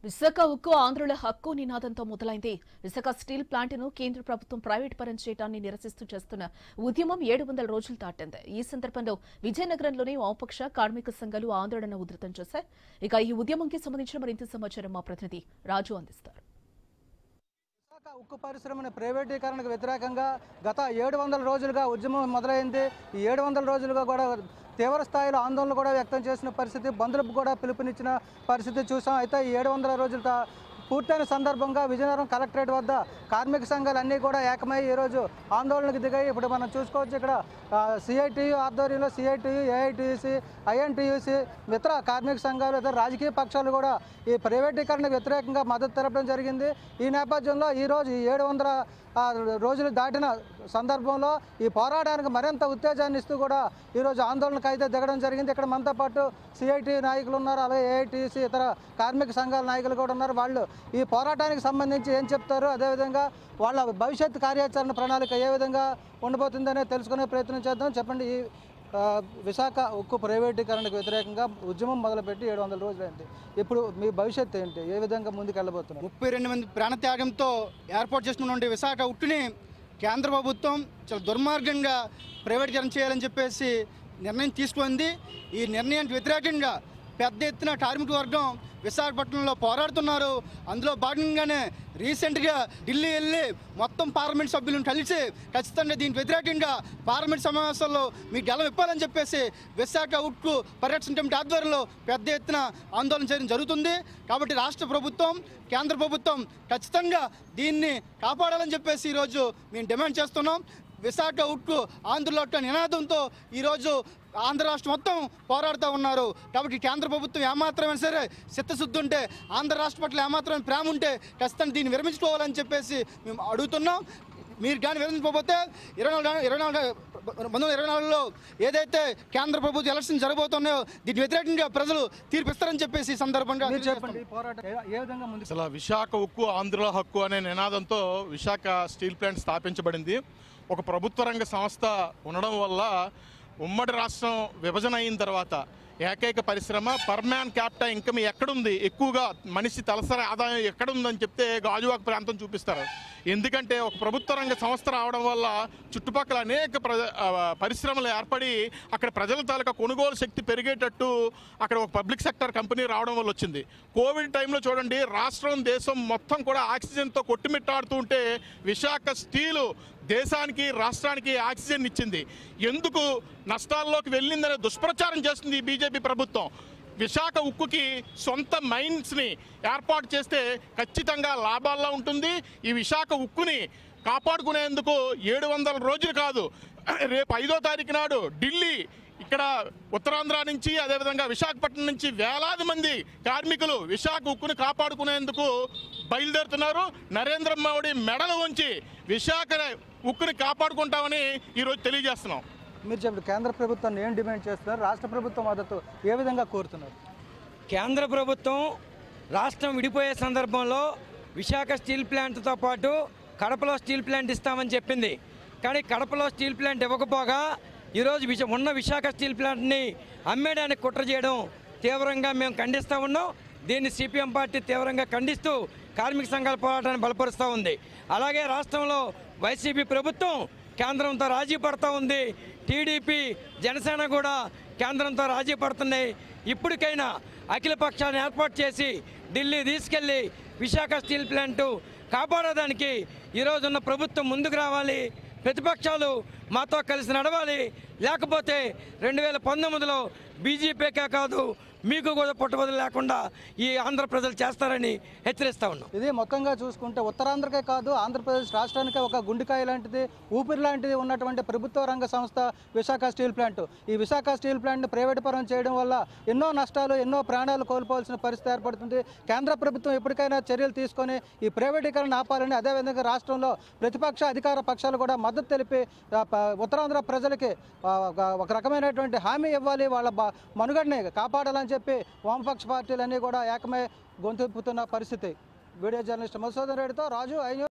విశాఖ ఉక్కు ఆంధ్రుల హక్కు నినాదంతో మొదలైంది విశాఖ స్టీల్ ప్లాంట్ను కేంద్ర ప్రభుత్వం ప్రైవేట్ పరం చేయడాన్ని నిరసిస్తూ చేస్తున్న ఉద్యమం ఏడు వందల రోజులు దాటింది ఈ సందర్భంలో విజయనగరంలోని వామపక్ష కార్మిక సంఘాలు ఆందోళన ఉధృతం చేశాయి ఇక ఈ ఉద్యమంకి సంబంధించిన మరింత సమాచారం మా ప్రతినిధి రాజు అందిస్తారు విశాఖ ఉక్కు పరిశ్రమని ప్రైవేటీకరణకు వ్యతిరేకంగా గత ఏడు వందల రోజులుగా ఉద్యమం మొదలైంది ఈ ఏడు వందల రోజులుగా కూడా తీవ్ర స్థాయిలో ఆందోళన కూడా వ్యక్తం చేసిన పరిస్థితి బంధులకు కూడా పిలుపునిచ్చిన పరిస్థితి చూసాం అయితే ఈ ఏడు వందల రోజుల తా- పూర్తయిన సందర్భంగా విజయనగరం కలెక్టరేట్ వద్ద కార్మిక సంఘాలు అన్నీ కూడా ఏకమై ఈరోజు ఆందోళనకు దిగాయి ఇప్పుడు మనం చూసుకోవచ్చు ఇక్కడ సిఐటియు ఆధ్వర్యంలో సిఐటియు ఏఐటియుసి ఐఎన్టీయూసి ఇతర కార్మిక సంఘాలు ఇతర రాజకీయ పక్షాలు కూడా ఈ ప్రైవేటీకరణకు వ్యతిరేకంగా మద్దతు తెలపడం జరిగింది ఈ నేపథ్యంలో ఈరోజు ఈ ఏడు వందల ఆ, రోజులు దాటిన సందర్భంలో ఈ పోరాటానికి మరింత ఉత్తేజాన్ని ఇస్తూ కూడా ఈరోజు ఆందోళనకు అయితే దిగడం జరిగింది ఇక్కడ మనతో పాటు సిఐటి నాయకులు ఉన్నారు అలాగే ఏఐటీసీ ఇతర కార్మిక సంఘాల నాయకులు కూడా ఉన్నారు వాళ్ళు ఈ పోరాటానికి సంబంధించి ఏం చెప్తారు అదేవిధంగా వాళ్ళ భవిష్యత్ కార్యాచరణ ప్రణాళిక ఏ విధంగా ఉండబోతుందనే తెలుసుకునే ప్రయత్నం చేద్దాం చెప్పండి ఈ ఆ, విశాఖ ఉక్కు ప్రైవేటీకరణకు వ్యతిరేకంగా ఉద్యమం మొదలుపెట్టి ఏడు వందల రోజులైంది ఇప్పుడు మీ భవిష్యత్తు ఏంటి ఏ విధంగా ముందుకు వెళ్ళబోతున్నారు ముప్పై రెండు మంది ప్రాణత్యాగంతో ఏర్పాటు చేసినటువంటి విశాఖ ఉట్టుని కేంద్ర ప్రభుత్వం చాలా దుర్మార్గంగా ప్రైవేటీకరణ చేయాలని చెప్పేసి నిర్ణయం తీసుకుంది ఈ నిర్ణయానికి వ్యతిరేకంగా పెద్ద ఎత్తున కార్మిక వర్గం విశాఖపట్నంలో పోరాడుతున్నారు అందులో భాగంగానే రీసెంట్గా ఢిల్లీ వెళ్ళి మొత్తం పార్లమెంట్ సభ్యులను కలిసి ఖచ్చితంగా దీనికి వ్యతిరేకంగా పార్లమెంట్ సమావేశాల్లో మీ గెలం ఇప్పాలని చెప్పేసి విశాఖ ఉక్కు పరిరక్షణ కమిటీ ఆధ్వర్యంలో పెద్ద ఎత్తున ఆందోళన చేయడం జరుగుతుంది కాబట్టి రాష్ట్ర ప్రభుత్వం కేంద్ర ప్రభుత్వం ఖచ్చితంగా దీన్ని కాపాడాలని చెప్పేసి ఈరోజు మేము డిమాండ్ చేస్తున్నాం విశాఖ ఉక్కు ఆంధ్రలో యొక్క నినాదంతో ఈరోజు ఆంధ్ర రాష్ట్రం మొత్తం పోరాడుతూ ఉన్నారు కాబట్టి కేంద్ర ప్రభుత్వం ఏమాత్రమైనా సరే చిత్తశుద్ధి ఉంటే ఆంధ్ర రాష్ట్రం పట్ల ఏమాత్రమైన ప్రేమ ఉంటే ఖచ్చితంగా దీన్ని విరమించుకోవాలని చెప్పేసి మేము అడుగుతున్నాం మీరు కానీ విరమించకపోతే ఇరవై నాలుగు ఇరవై నాలుగు పంతొమ్మిది ఇరవై నాలుగులో ఏదైతే కేంద్ర ప్రభుత్వ ఎలక్షన్ జరగబోతున్నాయో దీనికి వ్యతిరేకంగా ప్రజలు తీర్పిస్తారని చెప్పేసి ఈ సందర్భంగా మీరు చెప్పండి ఈ పోరాటం ఏ- ఏ విధంగా ముందుకు అసలు విశాఖ ఉక్కు ఆంధ్రుల హక్కు అనే నినాదంతో విశాఖ స్టీల్ ప్లాంట్ స్థాపించబడింది ఒక ప్రభుత్వ రంగ సంస్థ ఉండడం వల్ల ఉమ్మడి రాష్ట్రం విభజన అయిన తర్వాత ఏకైక పరిశ్రమ పర్మాన్ క్యాపిటా ఇన్కమ్ ఎక్కడుంది ఎక్కువగా మనిషి తలసరి ఆదాయం ఎక్కడుందని చెప్తే గాజువాక ప్రాంతం చూపిస్తారు ఎందుకంటే ఒక ప్రభుత్వ రంగ సంస్థ రావడం వల్ల చుట్టుపక్కల అనేక ప్ర ఆ, పరిశ్రమలు ఏర్పడి అక్కడ ప్రజల తాలూకా కొనుగోలు శక్తి పెరిగేటట్టు అక్కడ ఒక పబ్లిక్ సెక్టర్ కంపెనీ రావడం వల్ల వచ్చింది కోవిడ్ టైంలో చూడండి రాష్ట్రం దేశం మొత్తం కూడా ఆక్సిజన్తో కొట్టుమిట్టాడుతూ ఉంటే విశాఖ స్టీలు దేశానికి రాష్ట్రానికి ఆక్సిజన్ ఇచ్చింది ఎందుకు నష్టాల్లోకి వెళ్ళిందనే దుష్ప్రచారం చేస్తుంది ఈ బీజేపీ ప్రభుత్వం విశాఖ ఉక్కుకి సొంత మైన్స్ని ఏర్పాటు చేస్తే ఖచ్చితంగా లాభాల్లో ఉంటుంది ఈ విశాఖ ఉక్కుని కాపాడుకునేందుకు ఏడు వందల రోజులు కాదు రేపు ఐదో తారీఖు నాడు ఢిల్లీ ఇక్కడ ఉత్తరాంధ్ర నుంచి అదేవిధంగా విశాఖపట్నం నుంచి వేలాది మంది కార్మికులు విశాఖ ఉక్కుని కాపాడుకునేందుకు బయలుదేరుతున్నారు నరేంద్ర మోడీ మెడలు ఉంచి విశాఖ ఉక్కుని కాపాడుకుంటామని ఈరోజు తెలియజేస్తున్నాం మీరు చెప్పండి కేంద్ర ప్రభుత్వాన్ని ఏం డిమాండ్ చేస్తున్నారు రాష్ట్ర ప్రభుత్వ మద్దతు ఏ విధంగా కోరుతున్నారు కేంద్ర ప్రభుత్వం రాష్ట్రం విడిపోయే సందర్భంలో విశాఖ స్టీల్ ప్లాంట్తో పాటు కడపలో స్టీల్ ప్లాంట్ ఇస్తామని చెప్పింది కానీ కడపలో స్టీల్ ప్లాంట్ ఇవ్వకపోగా ఈరోజు విశ ఉన్న విశాఖ స్టీల్ ప్లాంట్ని అమ్మేయడానికి కుట్ర చేయడం తీవ్రంగా మేము ఖండిస్తూ ఉన్నాం దీన్ని సిపిఎం పార్టీ తీవ్రంగా ఖండిస్తూ కార్మిక సంఘాల పోరాటాన్ని బలపరుస్తూ ఉంది అలాగే రాష్ట్రంలో వైసీపీ ప్రభుత్వం కేంద్రంతో రాజీ పడుతూ ఉంది టీడీపీ జనసేన కూడా కేంద్రంతో రాజీ పడుతున్నాయి ఇప్పటికైనా అఖిల పక్షాన్ని ఏర్పాటు చేసి ఢిల్లీ తీసుకెళ్లి విశాఖ స్టీల్ ప్లాంటు కాపాడడానికి ఈరోజున్న ప్రభుత్వం ముందుకు రావాలి ప్రతిపక్షాలు మాతో కలిసి నడవాలి లేకపోతే రెండు వేల పంతొమ్మిదిలో బీజేపీకే కాదు మీకు కూడా పుట్టబదులు లేకుండా ఈ ఆంధ్ర ప్రజలు చేస్తారని హెచ్చరిస్తా ఉన్నాం ఇది మొత్తంగా చూసుకుంటే ఉత్తరాంధ్రకే కాదు ఆంధ్రప్రదేశ్ రాష్ట్రానికే ఒక గుండెకాయ లాంటిది ఊపిరి లాంటిది ఉన్నటువంటి ప్రభుత్వ రంగ సంస్థ విశాఖ స్టీల్ ప్లాంట్ ఈ విశాఖ స్టీల్ ప్లాంట్ ప్రైవేట్ పరం చేయడం వల్ల ఎన్నో నష్టాలు ఎన్నో ప్రాణాలు కోల్పోవాల్సిన పరిస్థితి ఏర్పడుతుంది కేంద్ర ప్రభుత్వం ఎప్పటికైనా చర్యలు తీసుకొని ఈ ప్రైవేటీకరణ ఆపాలని అదేవిధంగా రాష్ట్రంలో ప్రతిపక్ష అధికార పక్షాలు కూడా మద్దతు తెలిపి ఆ, ప- ఉత్తరాంధ్ర ప్రజలకి ఆ, ఒక- ఒక రకమైనటువంటి హామీ ఇవ్వాలి వాళ్ళ బ- మనుగడని కాపాడాలని చెప్పి వామపక్ష పార్టీలన్నీ కూడా ఏకమై గొంతెప్పుతున్న పరిస్థితి వీడియో జర్నలిస్ట్ మధుసూదన్ రెడ్డితో రాజు ఐ న్యూస్